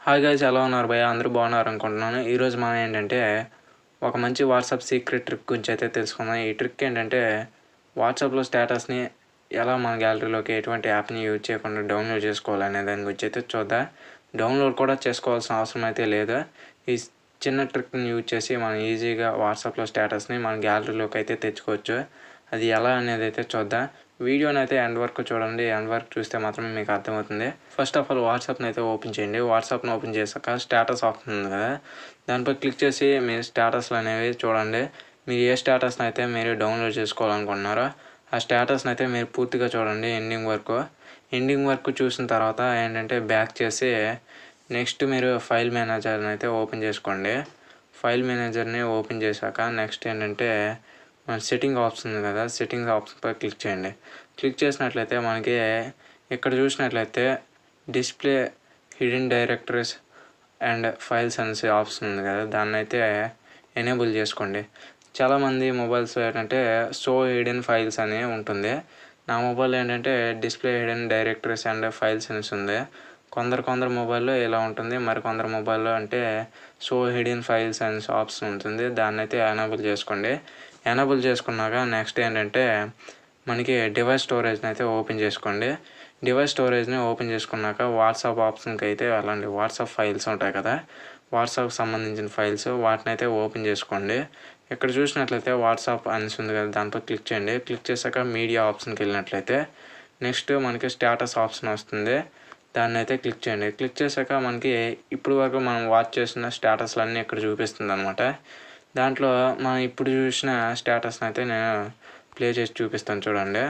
hi guys ఎలా ఉన్నారు భయ్య అందరూ బాగున్నారు అనుకుంటున్నాను ఈరోజు మనం ఏంటంటే ఒక మంచి వాట్సాప్ సీక్రెట్ ట్రిక్ గురించి అయితే తెలుసుకుందాం ఈ ట్రిక్ ఏంటంటే వాట్సాప్లో స్టేటస్ని ఎలా మన గ్యాలరీలోకి ఎటువంటి యాప్ని యూజ్ చేయకుండా డౌన్లోడ్ చేసుకోవాలనే దాని గురించి అయితే చూద్దాం డౌన్లోడ్ కూడా చేసుకోవాల్సిన అవసరం అయితే లేదు ఈ చిన్న ట్రిక్ని యూజ్ చేసి మనం ఈజీగా వాట్సాప్లో స్టేటస్ని మన గ్యాలరీలోకి అయితే తెచ్చుకోవచ్చు అది ఎలా అనేది అయితే చూద్దాం వీడియోని అయితే ఎండ్ వరకు చూడండి ఎండ్ వరకు చూస్తే మాత్రమే మీకు అర్థమవుతుంది ఫస్ట్ ఆఫ్ ఆల్ వాట్సాప్ని అయితే ఓపెన్ చేయండి వాట్సాప్ని ఓపెన్ చేశాక స్టేటస్ ఆప్షన్ ఉంది కదా దానిపై క్లిక్ చేసి మీ స్టేటస్లు అనేవి చూడండి మీరు ఏ స్టేటస్ని అయితే మీరు డౌన్లోడ్ చేసుకోవాలనుకుంటున్నారో ఆ స్టేటస్ని అయితే మీరు పూర్తిగా చూడండి ఎండింగ్ వరకు ఎండింగ్ వరకు చూసిన తర్వాత ఏంటంటే బ్యాక్ చేసి నెక్స్ట్ మీరు ఫైల్ మేనేజర్ని అయితే ఓపెన్ చేసుకోండి ఫైల్ మేనేజర్ని ఓపెన్ చేశాక నెక్స్ట్ ఏంటంటే మన సెట్టింగ్ ఆప్షన్ ఉంది కదా సెట్టింగ్స్ ఆప్షన్పై క్లిక్ చేయండి క్లిక్ చేసినట్లయితే మనకి ఇక్కడ చూసినట్లయితే display hidden directories and files అనేసి ఆప్షన్ ఉంది కదా దాన్ని అయితే ఎనేబుల్ చేసుకోండి చాలామంది మొబైల్స్ ఏంటంటే షో హిడెన్ ఫైల్స్ అని ఉంటుంది నా మొబైల్ ఏంటంటే display hidden directories and files అనేసి ఉంది కొందరు కొందరు మొబైల్లో ఇలా ఉంటుంది మరి కొందరు మొబైల్లో అంటే షో హిడెన్ ఫైల్స్ అనే ఆప్షన్ ఉంటుంది దాన్ని అయితే ఎనేబుల్ చేసుకోండి ఎనేబుల్ చేసుకున్నాక నెక్స్ట్ ఏంటంటే మనకి డివైస్ స్టోరేజ్ని అయితే ఓపెన్ చేసుకోండి డివైస్ స్టోరేజ్ని ఓపెన్ చేసుకున్నాక వాట్సాప్ ఆప్షన్కి అయితే వెళ్ళండి వాట్సాప్ ఫైల్స్ ఉంటాయి కదా వాట్సాప్ సంబంధించిన ఫైల్స్ వాటిని అయితే ఓపెన్ చేసుకోండి ఇక్కడ చూసినట్లయితే వాట్సాప్ అనేసి ఉంది కదా దానిపై క్లిక్ చేయండి క్లిక్ చేశాక మీడియా ఆప్షన్కి వెళ్ళినట్లయితే నెక్స్ట్ మనకి స్టేటస్ ఆప్షన్ వస్తుంది దాన్ని అయితే క్లిక్ చేయండి క్లిక్ చేశాక మనకి ఇప్పుడు వరకు మనం వాచ్ చేసిన స్టేటస్లు అన్నీ ఇక్కడ చూపిస్తుంది అనమాట దాంట్లో మనం ఇప్పుడు చూసిన స్టేటస్ని అయితే నేను ప్లే చేసి చూపిస్తాను చూడండి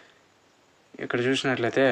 ఇక్కడ చూసినట్లయితే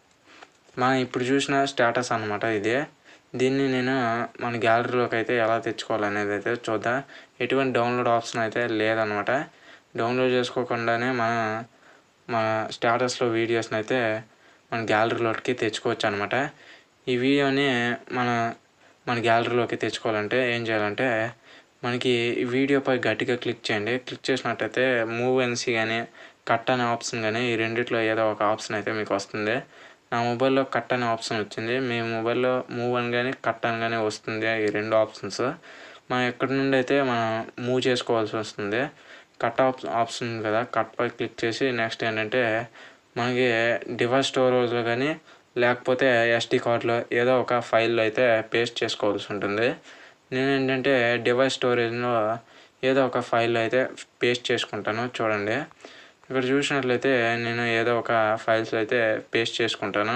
మనం ఇప్పుడు చూసిన స్టేటస్ అనమాట ఇది దీన్ని నేను మన గ్యాలరీలోకి అయితే ఎలా తెచ్చుకోవాలనేది అయితే చూద్దాం ఎటువంటి డౌన్లోడ్ ఆప్షన్ అయితే లేదనమాట డౌన్లోడ్ చేసుకోకుండానే మన మన స్టేటస్లో వీడియోస్ని అయితే మన గ్యాలరీలోకి తెచ్చుకోవచ్చు అనమాట ఈ వీడియోని మన మన గ్యాలరీలోకి తెచ్చుకోవాలంటే ఏం చేయాలంటే మనకి ఈ వీడియోపై గట్టిగా క్లిక్ చేయండి క్లిక్ చేసినట్టయితే మూవ్ ఎన్సీ కానీ కట్ అనే ఆప్షన్ కానీ ఈ రెండిట్లో ఏదో ఒక ఆప్షన్ అయితే మీకు వస్తుంది నా మొబైల్లో కట్ అనే ఆప్షన్ వచ్చింది మీ మొబైల్లో మూవ్ అని కానీ కట్ అని కానీ వస్తుంది ఈ రెండు ఆప్షన్స్ మనం ఎక్కడి నుండి అయితే మనం మూవ్ చేసుకోవాల్సి వస్తుంది కట్ ఆప్షన్ ఆప్షన్ ఉంది కదా కట్ పై క్లిక్ చేసి నెక్స్ట్ ఏంటంటే మనకి డివైస్ స్టోరేజ్లో కానీ లేకపోతే ఎస్డి కార్డ్లో ఏదో ఒక ఫైల్లో అయితే పేస్ట్ చేసుకోవాల్సి ఉంటుంది నేను ఏంటంటే డివైస్ స్టోరేజ్లో ఏదో ఒక ఫైల్లో అయితే పేస్ట్ చేసుకుంటాను చూడండి ఇక్కడ చూసినట్లయితే నేను ఏదో ఒక ఫైల్స్ అయితే పేస్ట్ చేసుకుంటాను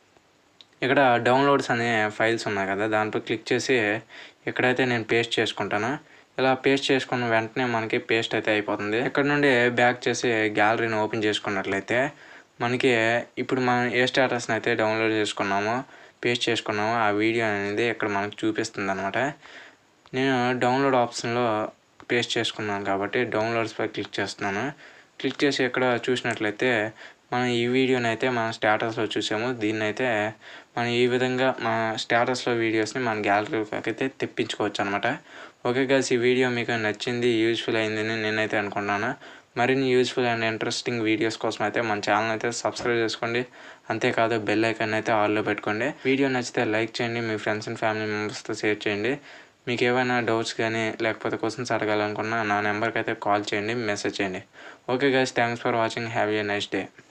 ఇక్కడ డౌన్లోడ్స్ అనే ఫైల్స్ ఉన్నాయి కదా దాంట్లో క్లిక్ చేసి ఇక్కడైతే నేను పేస్ట్ చేసుకుంటాను ఇలా పేస్ట్ చేసుకున్న వెంటనే మనకి పేస్ట్ అయితే అయిపోతుంది ఇక్కడ నుండి బ్యాక్ చేసి గ్యాలరీని ఓపెన్ చేసుకున్నట్లయితే మనకి ఇప్పుడు మనం ఏ స్టేటస్ని అయితే డౌన్లోడ్ చేసుకున్నామో పేస్ట్ చేసుకున్నామో ఆ వీడియో అనేది ఇక్కడ మనకు చూపిస్తుంది అనమాట నేను డౌన్లోడ్ ఆప్షన్లో పేస్ట్ చేసుకున్నాను కాబట్టి డౌన్లోడ్స్పై క్లిక్ చేస్తున్నాను క్లిక్ చేసి ఇక్కడ చూసినట్లయితే మనం ఈ వీడియోని అయితే మన స్టేటస్లో చూసాము దీన్ని అయితే మనం ఈ విధంగా మన స్టేటస్లో వీడియోస్ని మన గ్యాలరీలోకి అయితే తెప్పించుకోవచ్చు అనమాట ఓకే గైస్ ఈ వీడియో మీకు నచ్చింది యూజ్ఫుల్ అయిందని నేనైతే అనుకున్నాను మరిన్ని యూజ్ఫుల్ అండ్ ఇంట్రెస్టింగ్ వీడియోస్ కోసం అయితే మన ఛానల్ అయితే సబ్స్క్రైబ్ చేసుకోండి అంతేకాదు బెల్ ఐకాన్ అయితే ఆల్లో పెట్టుకోండి వీడియో నచ్చితే లైక్ చేయండి మీ ఫ్రెండ్స్ అండ్ ఫ్యామిలీ మెంబర్స్తో షేర్ చేయండి మీకు ఏమైనా డౌట్స్ కానీ లేకపోతే క్వశ్చన్స్ అడగాలనుకున్నా నా నెంబర్కి అయితే కాల్ చేయండి మెసేజ్ చేయండి okay guys thanks for watching have a nice day